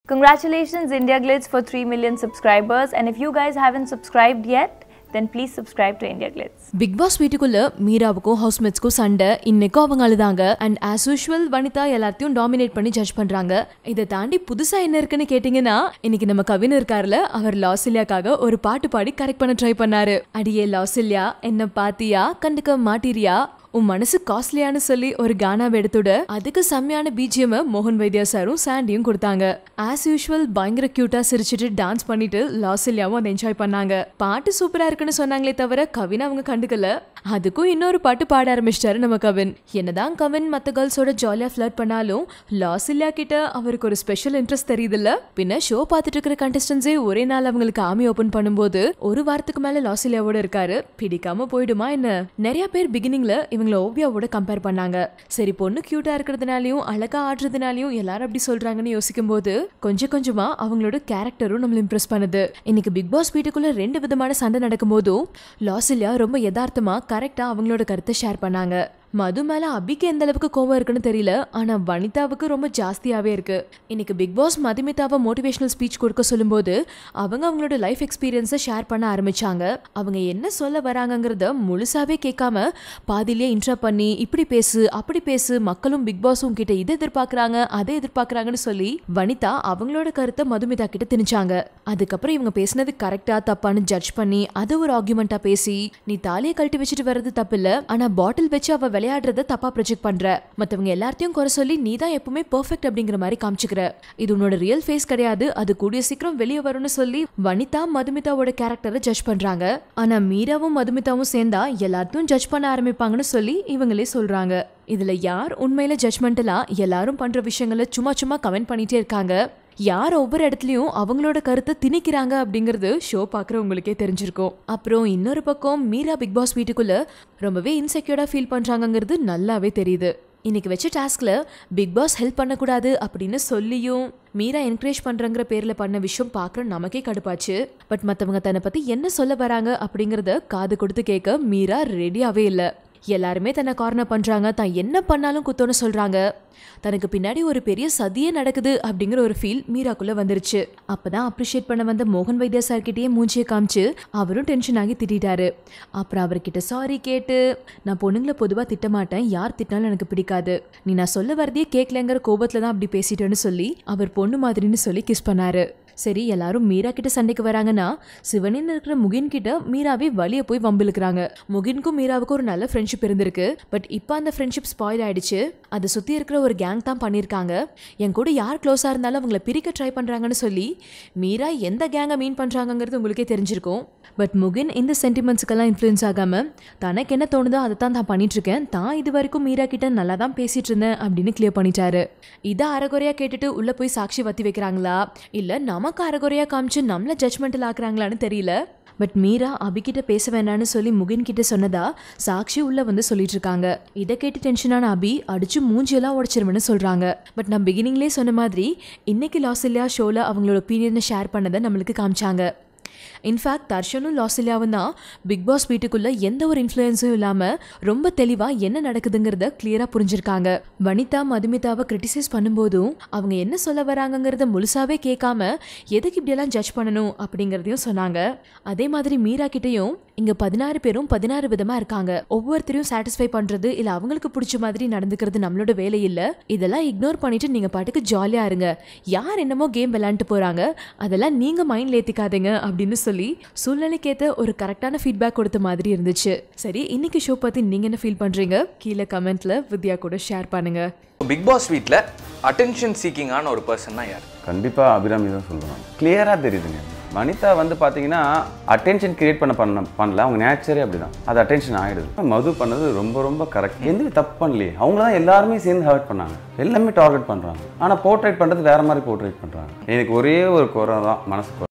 Congratulations, India Glitz, for 3 million subscribers. And if you guys haven't subscribed yet, then please subscribe to India Glitz. Bigg Boss வீட்டுக்குள்ள மீராவுக்கும் ஹவுஸ்மேட்ஸ்க்கும் சண்டை இன்னைக்கும் அவங்க அழுதாங்க and as usual Vanitha எல்லாத்தையும் dominate பண்ணி judge பண்றாங்க இதை தாண்டி புதுசா என்ன இருக்குன்னு கேட்டீங்கன்னா இன்னைக்கு நம்ம கவின் இருக்காருல அவர் லாசிலியாக்காக ஒரு பாட்டு பாடி கரெக்ட் பண்ண ட்ரை பண்ணாரு அடியே லாசிலியா என்ன பாத்தியா கண்டுக்க மாட்டீரியா உன் மனசு காஸ்ட்லியான்னு சொல்லி ஒரு கானாவை எடுத்துட அதுக்கு செம்மையான பிஜிஎம் மோகன் வைத்தியா சாரும் சாண்டியும் கொடுத்தாங்க ஆஸ் யூஷுவல் பயங்கர கியூட்டா சிரிச்சிட்டு டான்ஸ் பண்ணிட்டு லாசிலியாவும் அதை என்ஜாய் பண்ணாங்க பாட்டு சூப்பரா இருக்குன்னு சொன்னாங்களே தவிர கவின் அவங்க கண்டுக்கல அதுக்கும் இன்னொரு பாட்டு பாட ஆரம்பிச்சிட்டாரு நம்ம கவின் என்னதான் கவின் மத்த கேர்ள்ஸோட ஜாலியா ஃபிளர்ட் பண்ணாலும் லாசிலியா கிட்ட அவருக்கு ஒரு ஸ்பெஷல் இன்ட்ரெஸ்ட் தெரியுதுல்ல பின்ன ஷோ பார்த்துட்டு இருக்கிற கண்டஸ்டன்ஸே ஒரே நாள் அவங்களுக்கு ஆமி ஓபன் பண்ணும்போது ஒரு வாரத்துக்கு மேல லாசிலியாவோட இருக்காரு பிடிக்காம போயிடுமா என்ன நிறைய பேர் பிகினிங்ல இவங்கள ஓவியாவோட கம்பேர் பண்ணாங்க சரி பொண்ணு கியூட்டா இருக்கிறதுனாலயும் அழகா ஆடுறதுனாலயும் எல்லாரும் அப்படி சொல்றாங்கன்னு யோசிக்கும் போது கொஞ்சம் கொஞ்சமா அவங்களோட கேரக்டரும் நம்மள இம்ப்ரெஸ் பண்ணுது இன்னைக்கு பிக் பாஸ் வீட்டுக்குள்ள ரெண்டு விதமான சண்டை நடக்கும் போதும் லாசிலியா ரொம்ப யதார்த்தமா கரெக்டா அவங்களோட கருத்தை ஷேர் பண்ணாங்க மது மேல அபிக்கு எந்த அளவுக்கு கோவம் இருக்குன்னு தெரியல ஆனா வனிதாவுக்கு ரொம்ப ஜாஸ்தியாவே இருக்கு இன்னைக்கு பிக் பாஸ் மதுமிதாவை மோட்டிவேஷனல் ஸ்பீச் கொடுக்க சொல்லும்போது அவங்க அவங்களோட லைஃப் எக்ஸ்பீரியன்ஸை ஷேர் பண்ண ஆரம்பிச்சாங்க அவங்க என்ன சொல்ல வராங்கங்கிறத முழுசாவே கேட்காம பாதியிலே இன்ட்ரா பண்ணி இப்படி பேசு அப்படி பேசு மக்களும் பிக் பாஸும் கிட்ட இதை எதிர்பார்க்கறாங்க அதை எதிர்பார்க்கறாங்கன்னு சொல்லி வனிதா அவங்களோட கருத்தை மதுமிதா கிட்ட திணிச்சாங்க அதுக்கப்புறம் இவங்க பேசினது கரெக்டா தப்பான்னு ஜட்ஜ் பண்ணி அதை ஒரு ஆர்குமெண்டா பேசி நீ தாலியை கழட்டி வச்சுட்டு வர்றது தப்பில்ல ஆனா பாட்டில் வச்சு அவ விளையாடுறத தப்பா ப்ரொஜெக்ட் பண்ற மத்தவங்க எல்லாத்தையும் குறை சொல்லி நீ தான் எப்பவுமே பெர்ஃபெக்ட் அப்படிங்கிற மாதிரி காமிச்சுக்கிற இது உன்னோட ரியல் ஃபேஸ் கிடையாது அது கூடிய சீக்கிரம் வெளியே வரும்னு சொல்லி வனிதா மதுமிதாவோட கேரக்டரை ஜட்ஜ் பண்றாங்க ஆனா மீராவும் மதுமிதாவும் சேர்ந்தா எல்லாத்தையும் ஜட்ஜ் பண்ண ஆரம்பிப்பாங்கன்னு சொல்லி இவங்களே சொல்றாங்க இதுல யார் உண்மையில ஜட்ஜ்மெண்டலா எல்லாரும் பண்ற விஷயங்களை சும்மா சும்மா கமெண்ட் பண்ணிட்டே இருக்காங்க யார் ஒவ்வொரு இடத்துலயும் அவங்களோட கருத்தை திணிக்கிறாங்க அப்படிங்கிறது ஷோ பார்க்குறவங்களுக்கே தெரிஞ்சிருக்கும் அப்புறம் இன்னொரு பக்கம் மீரா பிக் பாஸ் வீட்டுக்குள்ள ரொம்பவே இன்செக்யூர்டா ஃபீல் பண்றாங்கங்கிறது நல்லாவே தெரியுது இன்னைக்கு வச்ச டாஸ்க்ல பிக் பாஸ் ஹெல்ப் பண்ணக்கூடாது அப்படின்னு சொல்லியும் மீரா என்கரேஜ் பண்றங்கிற பேர்ல பண்ண விஷயம் பார்க்குற நமக்கே கடுப்பாச்சு பட் மற்றவங்க தன்னை பத்தி என்ன சொல்ல வராங்க அப்படிங்கறத காது கொடுத்து கேட்க மீரா ரெடியாவே இல்லை எல்லாருமே தன்னை கார்னர் பண்றாங்க தான் என்ன பண்ணாலும் குத்தோன்னு சொல்றாங்க தனக்கு பின்னாடி ஒரு பெரிய சதியே நடக்குது அப்படிங்கிற ஒரு ஃபீல் மீராக்குள்ள வந்துருச்சு அப்பதான் அப்ரிஷியேட் பண்ண வந்த மோகன் வைத்தியா சார் கிட்டயே மூஞ்சியை காமிச்சு அவரும் டென்ஷன் ஆகி திட்டிட்டாரு அப்புறம் அவர்கிட்ட சாரி கேட்டு நான் பொண்ணுங்களை பொதுவாக திட்டமாட்டேன் யார் திட்டினாலும் எனக்கு பிடிக்காது நீ நான் சொல்ல வரதையே கேட்கலங்கிற கோபத்துல தான் அப்படி பேசிட்டேன்னு சொல்லி அவர் பொண்ணு மாதிரின்னு சொல்லி கிஸ் பண்ணாரு சரி எல்லாரும் மீரா கிட்ட சண்டைக்கு வராங்கன்னா சிவனின் இருக்கிற முகின் கிட்ட மீராவே வழிய போய் வம்பிழுக்கிறாங்க முகினுக்கும் மீராவுக்கும் ஒரு நல்ல ஃப்ரெண்ட்ஷிப் இருந்திருக்கு பட் இப்போ அந்த ஃப்ரெண்ட்ஷிப் ஸ்பாயில் ஆயிடுச்சு அதை சுற்றி இருக்கிற ஒரு கேங் தான் பண்ணியிருக்காங்க என் கூட யார் க்ளோஸாக இருந்தாலும் அவங்கள பிரிக்க ட்ரை பண்ணுறாங்கன்னு சொல்லி மீரா எந்த கேங்கை மீன் பண்ணுறாங்கங்கிறது உங்களுக்கே தெரிஞ்சிருக்கும் பட் முகின் இந்த சென்டிமெண்ட்ஸுக்கெல்லாம் இன்ஃப்ளூயன்ஸ் ஆகாமல் தனக்கு என்ன தோணுதோ அதை தான் தான் பண்ணிட்டு இருக்கேன் தான் இது வரைக்கும் மீரா கிட்ட நல்லா தான் பேசிட்டு இருந்தேன் அப்படின்னு கிளியர் பண்ணிட்டாரு இதை அறகுறையாக கேட்டுட்டு உள்ளே போய் சாட்சி வத்தி வைக்கிறாங்களா இல்லை நமக்கு அறகுறையாக காமிச்சு நம்மளை ஜட்மெண்டில் ஆக்குறாங்களான்னு தெரியல பட் மீரா அபிகிட்ட பேச வேண்டாம்னு சொல்லி முகின் கிட்ட சொன்னதா சாக்ஷி உள்ள வந்து சொல்லிட்டு இருக்காங்க இதை கேட்டு டென்ஷனான அபி அடிச்சு மூஞ்சியெல்லாம் உடச்சிருவேன்னு சொல்றாங்க பட் நான் பிகினிங்லேயே சொன்ன மாதிரி இன்னைக்கு லாசிலியா ஷோல அவங்களோட ஒப்பீனியனை ஷேர் பண்ணதை நம்மளுக்கு காமிச்சாங்க இன்ஃபேக்ட் தர்ஷனும் லாசிலியாவும் தான் பிக் பாஸ் வீட்டுக்குள்ள எந்த ஒரு இன்ஃப்ளூயன்ஸும் இல்லாம ரொம்ப தெளிவா என்ன நடக்குதுங்கிறத கிளியரா புரிஞ்சிருக்காங்க வனிதா மதுமிதாவை கிரிட்டிசைஸ் பண்ணும்போதும் அவங்க என்ன சொல்ல வராங்கங்கிறத முழுசாவே கேட்காம எதுக்கு இப்படியெல்லாம் ஜட்ஜ் பண்ணணும் அப்படிங்கிறதையும் சொன்னாங்க அதே மாதிரி மீரா கிட்டயும் இங்க பதினாறு பேரும் பதினாறு விதமா இருக்காங்க ஒவ்வொருத்தரையும் சாட்டிஸ்ஃபை பண்றது இல்ல அவங்களுக்கு பிடிச்ச மாதிரி நடந்துக்கிறது நம்மளோட வேலை இல்ல இதெல்லாம் இக்னோர் பண்ணிட்டு நீங்க பாட்டுக்கு ஜாலியா இருங்க யார் என்னமோ கேம் விளையாண்டு போறாங்க அதெல்லாம் நீங்க மைண்ட்ல ஏத்திக்காதீங்க அப்படின்னு சொல்லி சூழ்நிலைக்கேத்த ஒரு கரெக்டான ஃபீட்பேக் கொடுத்த மாதிரி இருந்துச்சு சரி இன்னைக்கு ஷோ பத்தி நீங்க என்ன ஃபீல் பண்றீங்க கீழே கமெண்ட்ல வித்யா கூட ஷேர் பண்ணுங்க பிக் பாஸ் வீட்டில் அட்டென்ஷன் சீக்கிங்கான ஒரு பர்சன்னா யார் கண்டிப்பாக அபிராமி தான் சொல்லுவாங்க கிளியராக தெரியுதுங்க வனிதா வந்து பார்த்தீங்கன்னா அட்டென்ஷன் கிரியேட் பண்ண பண்ண பண்ணல அவங்க நேச்சரே அப்படி தான் அது அட்டென்ஷன் ஆகிடுது மது பண்ணது ரொம்ப ரொம்ப கரெக்ட் எந்த தப்பு பண்ணலையே அவங்க தான் எல்லாருமே சேர்ந்து ஹர்ட் பண்ணாங்க எல்லாமே டார்கெட் பண்ணுறாங்க ஆனால் போர்ட்ரேட் பண்ணுறது வேற மாதிரி போர்ட்ரேட் பண்ணுறாங்க எனக்கு ஒரே ஒரு குறை தான் மனசு குறை